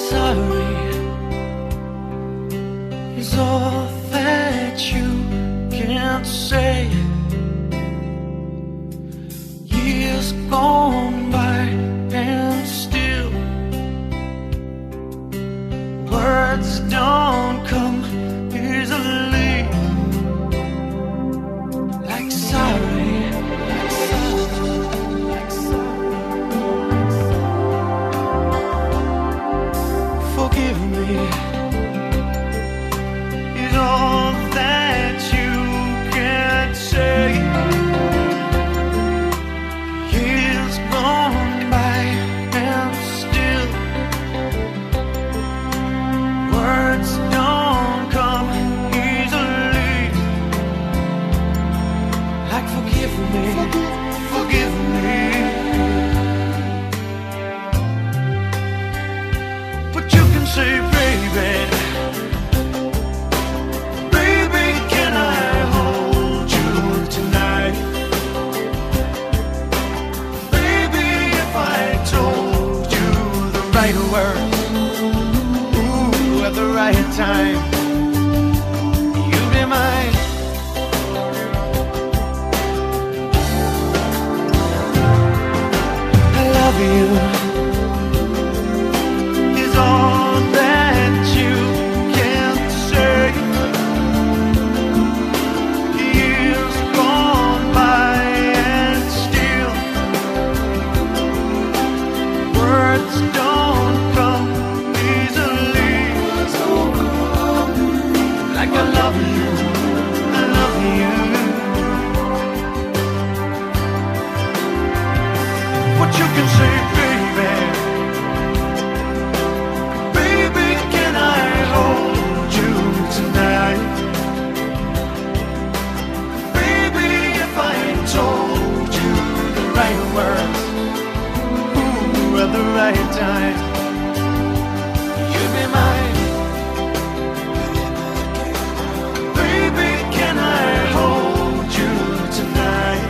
sorry is all that you can say. Years gone by and still words don't come easily. Like sorry, like sorry, like sorry. Forgive me is all that you can say. Years gone by and still words don't come easily. Like forgive me, forgive me. But you can say, baby. Baby, can I hold you tonight? Baby, if I told you the right words, ooh, at the right time, you'd be mine. I love you. Is all that you can say. Years gone by and still words don't come easily. Like I love you, I love you. What you can say, baby. Baby, can I hold you tonight? Baby, if I told you the right words, ooh, at the right time, you'd be mine. Baby, can I hold you tonight?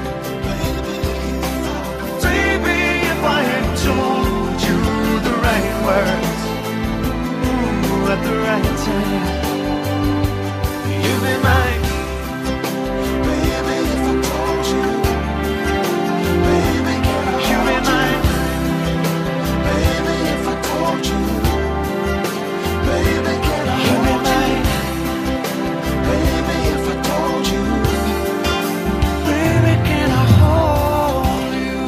Baby, if I had told you the right words, ooh, at the right time, you'd be mine. Baby, if I told you, baby, can I you'd be mine. Baby, if I told you, baby, can I you'd be mine. Baby, if I told you, baby, can I hold you?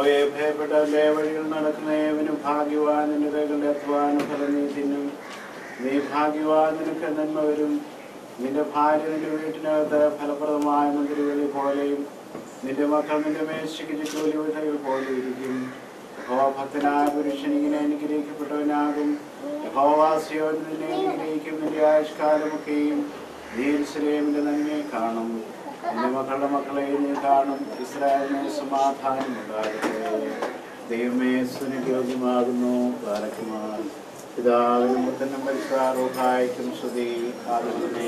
യഹോവയെ ഭയപ്പെട്ടവന്റെ വഴികൾ നടക്കുന്ന ഏവനും ഭാഗ്യവാൻ നിന്റെ കൈകളുടെ അധ്വാന ഫലം നീ തിന്നും നീ ഭാഗ്യവാൻ നിനക്ക് നന്മ വരും നിന്റെ ഭാര്യ നിന്റെ വീട്ടിനകത്ത് ഫലപ്രദമായ മന്ദിരകളെ പോലെയും നിന്റെ മക്കൾ നിന്റെ മേശയ്ക്ക് ചുറ്റോലി വിധകൾ പോലെ ഇരിക്കും യഹോവ ഭക്തനായ പുരുഷൻ ഇങ്ങനെ അനുഗ്രഹിക്കപ്പെട്ടവനാകും യഹോവാസിയോ നിന്നെ അനുഗ്രഹിക്കും നിന്റെ ആയുഷ്കാലമൊക്കെയും ദീർഘലേമിന്റെ നന്മയെ കാണും നിന്റെ മക്കളുടെ മക്കളെ നീ കാണും ഇസ്രായേലിന് സമാധാനം ഉണ്ടാകട്ടെ ദൈവമേ സുനിയോഗ്യമാകുന്നു പാലക്കുമാർ പിതാവിനും പുത്രനും പരിസാറോഹായിക്കും ശ്രുതി ആദരവിനെ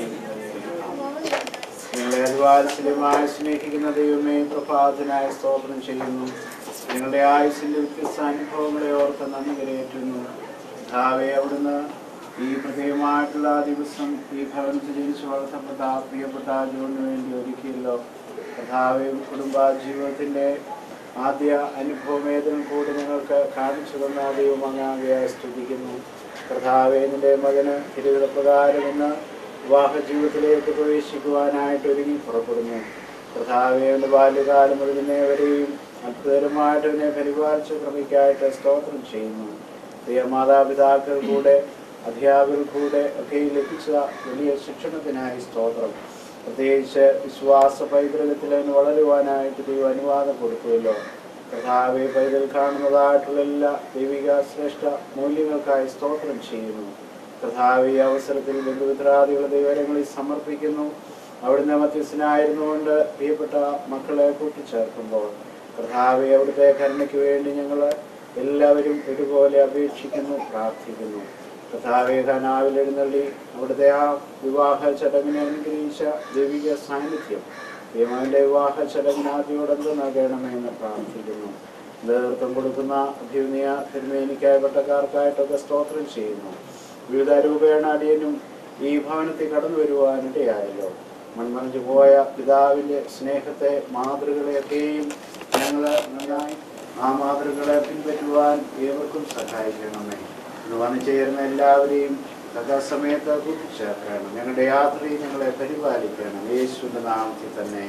നിങ്ങളെ അതിവാത്സല്യമായി സ്നേഹിക്കുന്ന ദൈവമേ പ്രഭാതനായ സ്തോത്രം ചെയ്യുന്നു നിങ്ങളുടെ ആയുസിന്റെ വ്യത്യസ്ത അനുഭവങ്ങളെ ഓർത്ത് നന്ദി കരയേറ്റുന്നു ധാവെ അവിടുന്ന് ഈ പ്രത്യേകമായിട്ടുള്ള ആ ദിവസം ഈ ഭവനത്തിൽ ജനിച്ചു വളർത്തപ്പെട്ട ആ പ്രിയപ്പെട്ട ജോണിന് വേണ്ടി ഒരുക്കിയല്ലോ കഥാവെ കുടുംബ ജീവിതത്തിന്റെ ആദ്യ അനുഭവമേതനും കൂടി നിങ്ങൾക്ക് കാണിച്ചു തന്ന ദൈവം അങ്ങാകെയായി സ്തുതിക്കുന്നു കർത്താവെ നിന്റെ മകന് തിരുവിടപ്രകാരം ഇന്ന് വിവാഹ ജീവിതത്തിലേക്ക് പ്രവേശിക്കുവാനായിട്ട് ഒരുങ്ങി പുറപ്പെടുന്നു കർത്താവയുടെ ബാല്യകാലം മുതൽ ഇന്നേ വരെയും അത്ഭുതകരമായിട്ട് ഇതിനെ പരിപാലിച്ച കൃപയ്ക്കായിട്ട് സ്തോത്രം ചെയ്യുന്നു പ്രിയ മാതാപിതാക്കൾ കൂടെ അധ്യാപകർ കൂടെ ഒക്കെ ലഭിച്ച വലിയ ശിക്ഷണത്തിനായി സ്തോത്രം പ്രത്യേകിച്ച് വിശ്വാസ പൈതൃകത്തിൽ അതിന് വളരുവാനായിട്ട് ദൈവം അനുവാദം കൊടുക്കുമല്ലോ കഥാവെ പൈതൽ കാണുന്നതായിട്ടുള്ള എല്ലാ ദൈവിക ശ്രേഷ്ഠ മൂല്യങ്ങൾക്കായി സ്തോത്രം ചെയ്യുന്നു കഥാവി അവസരത്തിൽ ബന്ധുമിത്രാദികളുടെ ദൈവരങ്ങളിൽ സമർപ്പിക്കുന്നു അവിടുന്ന് മധ്യസ്ഥനായിരുന്നുകൊണ്ട് പ്രിയപ്പെട്ട മക്കളെ കൂട്ടിച്ചേർക്കുമ്പോൾ കർത്താവെ അവിടുത്തെ കരുണയ്ക്ക് വേണ്ടി ഞങ്ങൾ എല്ലാവരും ഒരുപോലെ അപേക്ഷിക്കുന്നു പ്രാർത്ഥിക്കുന്നു കർത്താവെ ഖനാവിൽ എഴുന്നള്ളി അവിടുത്തെ ആ വിവാഹ ചടങ്ങിനെ അനുഗ്രഹിച്ച ദൈവിക സാന്നിധ്യം ദൈവന്റെ വിവാഹ ചടങ്ങിന് ആദ്യോടന്ത് നൽകണമെന്ന് പ്രാർത്ഥിക്കുന്നു നേതൃത്വം കൊടുക്കുന്ന അഭ്യുന്നയ തിരുമേനിക്കായ പട്ടക്കാർക്കായിട്ടൊക്കെ സ്തോത്രം ചെയ്യുന്നു വിവിധ രൂപേണ അടിയനും ഈ ഭവനത്തിൽ കടന്നു വരുവാനിടയായല്ലോ മൺമറിഞ്ഞു പോയ പിതാവിന്റെ സ്നേഹത്തെ മാതൃകളെയൊക്കെയും ഞങ്ങൾ നന്നായി ആ മാതൃകളെ പിൻപറ്റുവാൻ ഏവർക്കും സഹായിക്കണമേ ഇത് വന്നു ചേരുന്ന എല്ലാവരെയും തഥാസമയത്ത് കൂട്ടിച്ചേർക്കണം ഞങ്ങളുടെ യാത്രയിൽ ഞങ്ങളെ പരിപാലിക്കണം യേശുവിന്റെ നാമത്തിൽ തന്നെ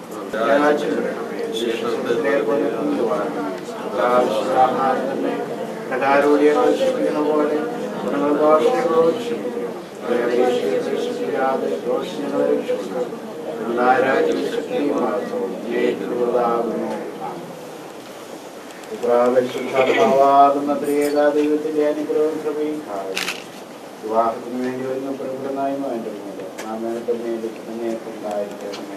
രാജ്യം വരണമേ. ശിഷ്യത്വത്തിലെ പോലെ കൊണ്ടുവാണമേ. കർത്താവിശ്വരാമാരെ തന്നെ കലാരൂഢിയെ ക്ഷമിക്കുന്ന പോലെ നിങ്ങൾ ദോഷങ്ങളോട് ക്ഷമിക്കണം അവരെ അപേക്ഷിച്ച് ശിക്ഷിക്കാതെ ദോഷങ്ങളെ രക്ഷിക്കണം നിങ്ങളുടെ ആരാജ്യം ശക്തിയും മഹത്വവും ഏറ്റുള്ളതാകുന്നു പ്രാവശ്യമാകുന്ന ത്രിയേക ദൈവത്തിന്റെ അനുഗ്രഹവും കൃപയും കാണുന്നു വിവാഹത്തിന് വേണ്ടി വരുന്ന പ്രകടനായ്മ എൻ്റെ മൂലം നാം വേണ്ട മേലിൽ തന്നെ ഉണ്ടായിരിക്കണമേ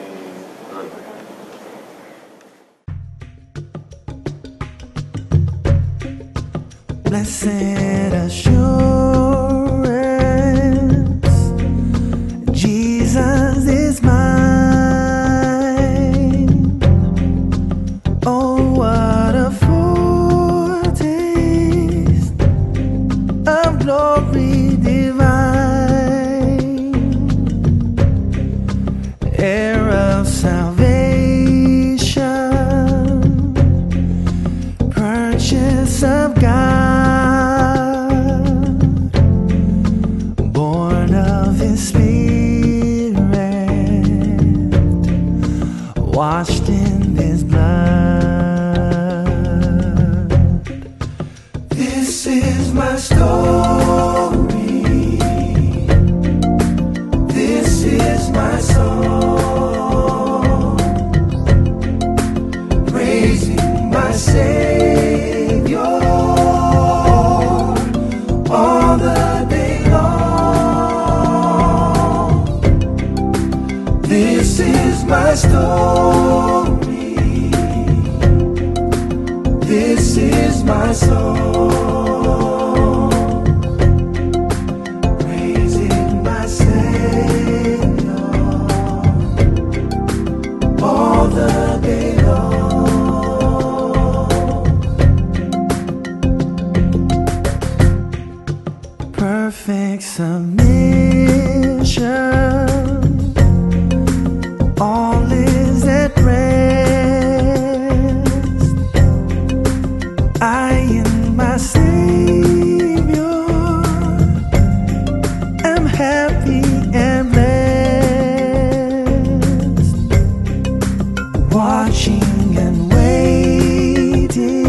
Blessed assurance, Jesus is mine. Oh, what a foretaste of glory divine, heir of salvation purchase of God, born of His Spirit, washed in His blood. This is my story. This is my song praising my Savior all the day long. This is my story. This is my song. Praising my Savior all the day long. Perfect submission, all is at rest. I and my Savior am happy and blessed watching and waiting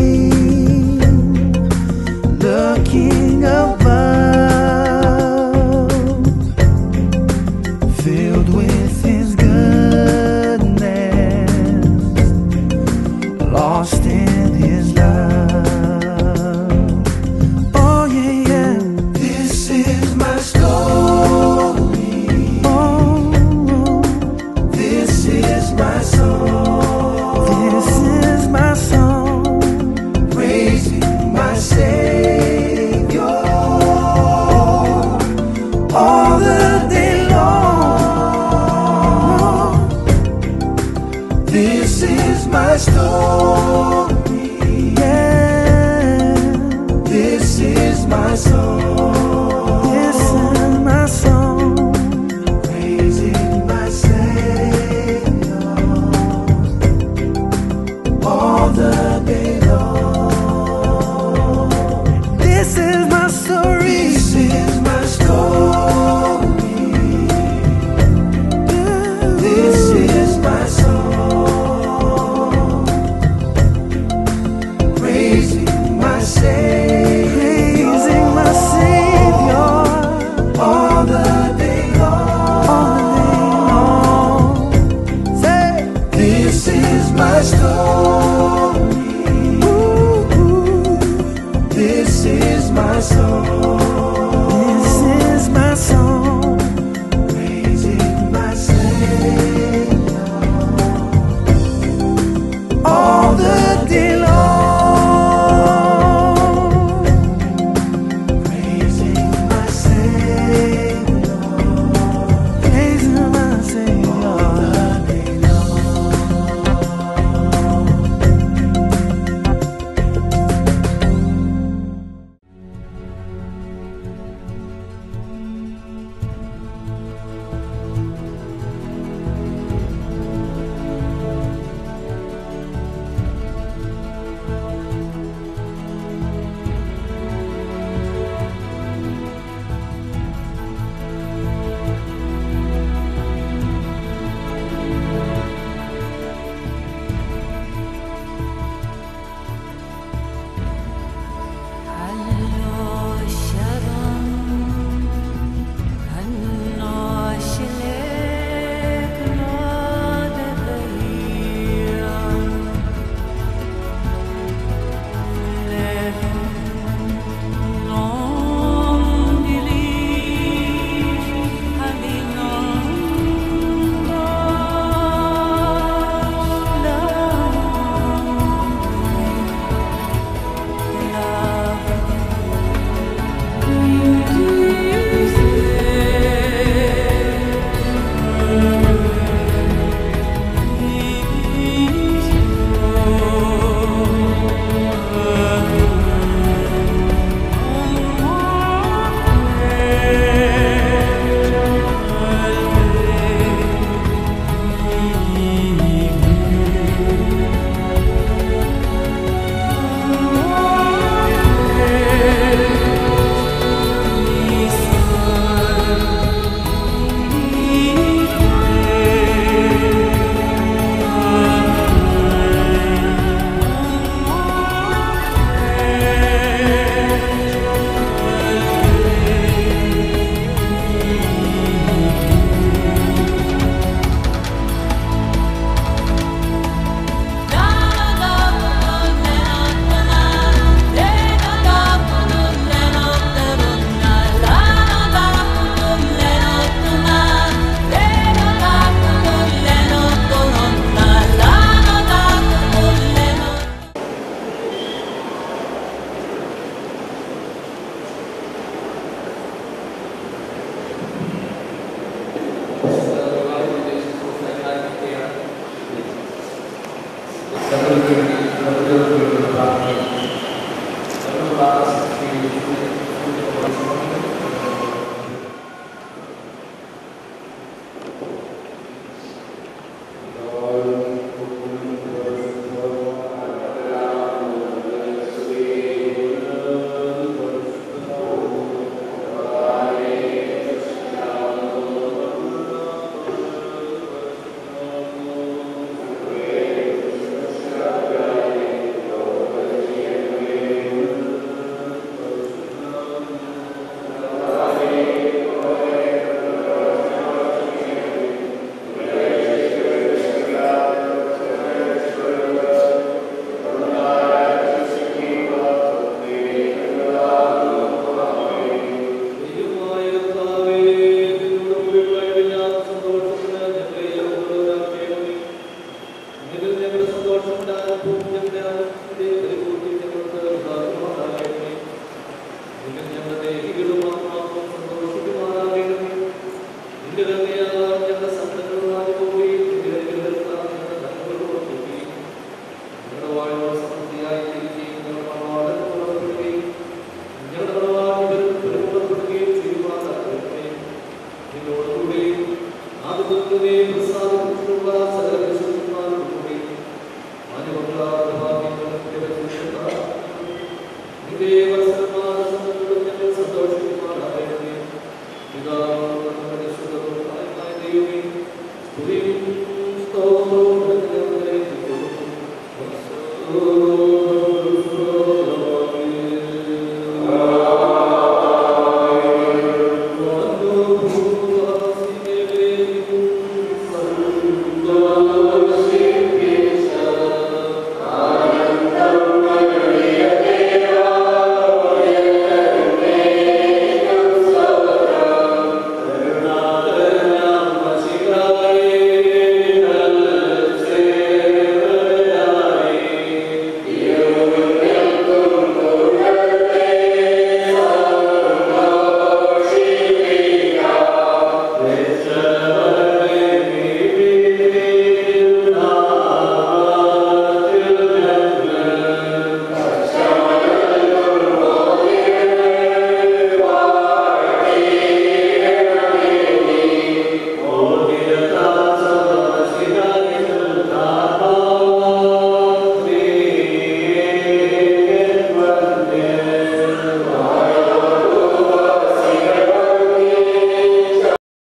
അങ്ങയെ പ്രസാദിപ്പിക്കണമേ